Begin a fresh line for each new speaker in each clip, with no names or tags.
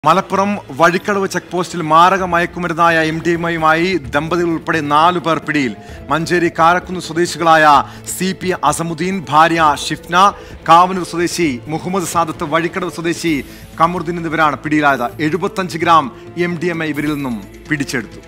Malappuram Vazhikkadavu check പോസ്റ്റിൽ മാരക മയക്കുമരുന്നായ M D എമ്മുമായി ദമ്പതികൾ ഉൾപ്പെടെ നാലു പേർ പിടിയിൽ മഞ്ചേരി കാരക്കുന്ന് സ്വദേശികളായ സി പി അസമുദ്ദീൻ ഭാര്യ ഷിഫ്ന കാവനൂർ സ്വദേശി മുഹമ്മദ് സാദത്ത് വഴിക്കടവ് സ്വദേശി കമറുദ്ദീൻ എന്നിവരാണ് പിടിയിലായത് എഴുപത്തഞ്ച് gram M D M A ഇവരിൽ നിന്നും പിടിച്ചെടുത്തു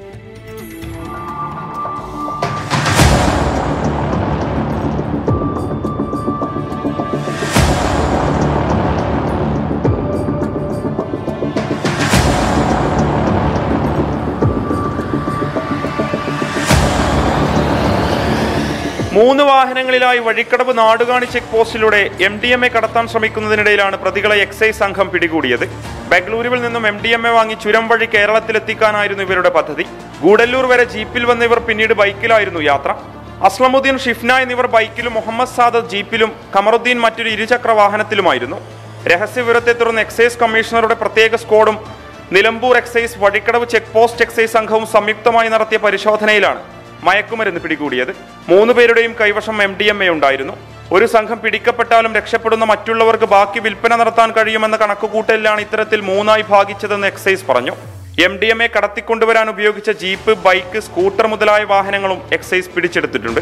മൂന്ന് വാഹനങ്ങളിലായി വഴിക്കടവ് നാടുകാണി ചെക്ക് പോസ്റ്റിലൂടെ എം ഡി എം എ കടത്താൻ ശ്രമിക്കുന്നതിനിടയിലാണ് പ്രതികളെ എക്സൈസ് സംഘം പിടികൂടിയത് ബംഗളൂരുവിൽ നിന്നും എം ഡി എം എ വാങ്ങി ചുരം വഴി കേരളത്തിലെത്തിക്കാനായിരുന്നു ഇവരുടെ പദ്ധതി ഗൂഡല്ലൂർ വരെ ജീപ്പിൽ വന്ന ഇവർ പിന്നീട് ബൈക്കിലായിരുന്നു യാത്ര അസ്ലമുദ്ദീൻ ഷിഫ്ന എന്നിവർ ബൈക്കിലും മുഹമ്മദ് സാദത്ത് ജീപ്പിലും കമറുദ്ദീൻ മറ്റൊരു ഇരുചക്ര വാഹനത്തിലുമായിരുന്നു രഹസ്യവിവരത്തെ തുടർന്ന് എക്സൈസ് കമ്മീഷണറുടെ പ്രത്യേക സ്ക്വാഡും Nilambur excise Vazhikkadavu check post excise സംഘവും സംയുക്തമായി നടത്തിയ പരിശോധനയിലാണ് മയക്കുമരുന്ന് പിടികൂടിയത് മൂന്ന് പേരുടെയും കൈവശം എം ഡി എം എ ഉണ്ടായിരുന്നു ഒരു സംഘം പിടിക്കപ്പെട്ടാലും രക്ഷപ്പെടുന്ന മറ്റുള്ളവർക്ക് ബാക്കി വിൽപ്പന നടത്താൻ കഴിയുമെന്ന കണക്കുകൂട്ടലിലാണ് ഇത്തരത്തിൽ മൂന്നായി ഭാഗിച്ചതെന്ന് എക്സൈസ് പറഞ്ഞു എം ഡി എം എ കടത്തിക്കൊണ്ടുവരാൻ ഉപയോഗിച്ച ജീപ്പ് ബൈക്ക് സ്കൂട്ടർ മുതലായ വാഹനങ്ങളും എക്സൈസ് പിടിച്ചെടുത്തിട്ടുണ്ട്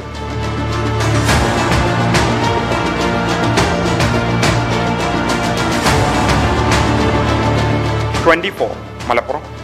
ട്വന്റി മലപ്പുറം